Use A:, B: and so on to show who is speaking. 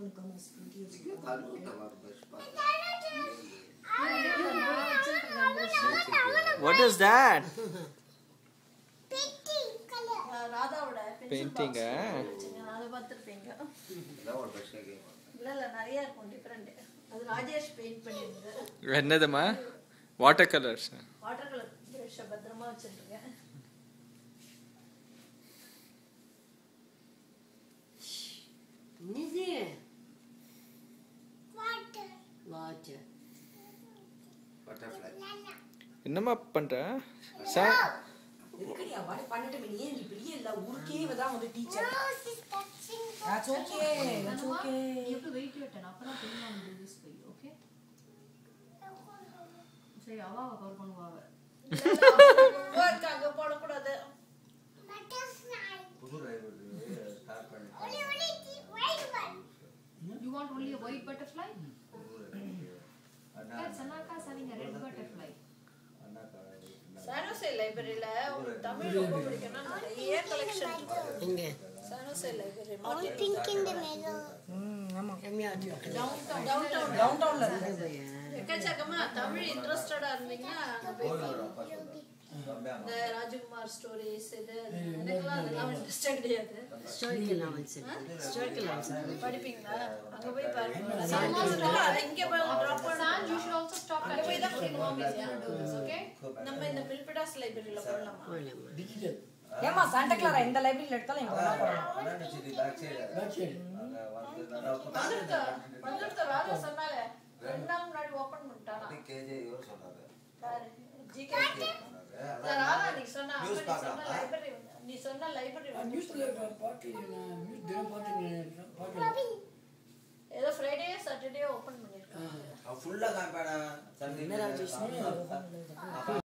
A: gonna come as pretty as you
B: Talu
A: want.
B: tawar bas pa.
C: What is that?
D: ராதாவோட
C: Painting ஆ?
D: அதை பார்த்துருப்பீங்க
B: Ida or bas ke game.
D: இல்லை இல்லை நிறைய இருக்கும் different அது ராஜேஷ் பெயிண்ட் பண்ணியிருந்தது
C: என்னதுமா வாட்டர் கலர்ஸ்
D: வாட்டர் கலர் ப்ரஷை பத்திரமா வச்சுருக்கேன்
A: என்னது வாட்டர்
B: Butterfly.
C: என்னம்மா பண்ற சா
A: இருக்குடியா வாடி பண்ணிட்டு நீ ஏன் நீ பெரிய இல்ல ஊருக்கே இவதான் வந்து teacher That's okay. That's okay.
E: You have to wait your turn. அப்பதான் பெரியம்மா will do this for you, okay? சரி அவ அவ கவர் பண்ணுவா அவ
D: ஒர்க் அங்கே போடக்கூடாது
B: புது driver ஸ்டார்ட் பண்ணி
E: You want only a white butterfly?
B: அண்ணா
E: Yeah, Sanaka is having a red butterfly.
B: அண்ணா
D: சானோசே லைப்ரரியில் உங்களுக்கு தமிழ் ரொம்ப பிடிக்கும்னா நிறைய கலெக்ஷன் இருக்கு
A: எங்க
D: சானோசே லைப்ரரி
A: ம் ஆமா கம்மியா
D: டவுன் டவுன்
A: டவுன் டவுன்ல இருக்கு பையன்
D: எக்கச்சக்கமா தமிழ் இன்ட்ரெஸ்டடா இருந்தீங்கன்னா அங்க போய் பாருங்க. இந்த ராஜகுமார் ஸ்டோரிஸ் இது அது. எனக்கெல்லாம் அதெல்லாம் இன்ட்ரெஸ்டே கிடையாது
A: ஹிஸ்டாரிக்கல் நாவல்ஸ் ஹிஸ்டாரிக்கல் நாவல்ஸ்
D: படிப்பீங்களா அங்க போய் பாருங்க அது இங்க போய் ட்ராப்
E: San,
D: பண்ணா
E: you should also stop
D: அங்க போய் தான்
E: catching
D: படிக்கணும்
E: movies. You have to do this, okay?
D: நம்ம இந்த மில்பிடாஸ் லைப்ரரியில போடலாமா
A: ஏமா சாண்டா கிளாரா எந்த லைப்ரரியில எடுத்தாலும் எங்க வேணா போடலாம்
D: வந்துருத்த வந்துருத்த ராஜா சொன்னாலே ரெண்டு நாள் முன்னாடி ஓபன் பண்ணிட்டானா பாரு ஜிகே ராதா நீ சொன்ன அப்ப நீ சொன்ன லைப்ரரி நீ சொன்ன லைப்ரரி ஏதோ ஃப்ரைடே சாட்டர்டே ஓபன் பண்ணிருக்காங்க
B: ஃபுல்லா காமிப்பாடா